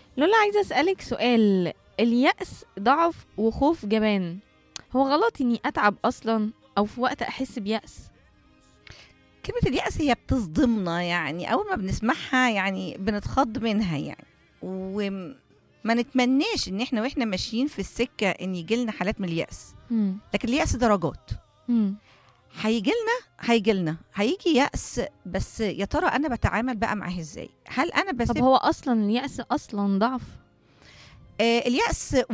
لولا عايزة أسألك سؤال اليأس ضعف وخوف جبان هو غلط إني أتعب أصلا أو في وقت أحس بيأس كلمة اليأس هي بتصدمنا يعني أول ما بنسمعها يعني بنتخض منها يعني وما نتمناش إن احنا واحنا ماشيين في السكة إن يجيلنا حالات من اليأس مم. لكن اليأس درجات مم. هيجيلنا هيجيلنا هيجي يأس بس يا ترى أنا بتعامل بقى معاه إزاي هل أنا طب بسيب هو أصلا اليأس أصلا ضعف آه اليأس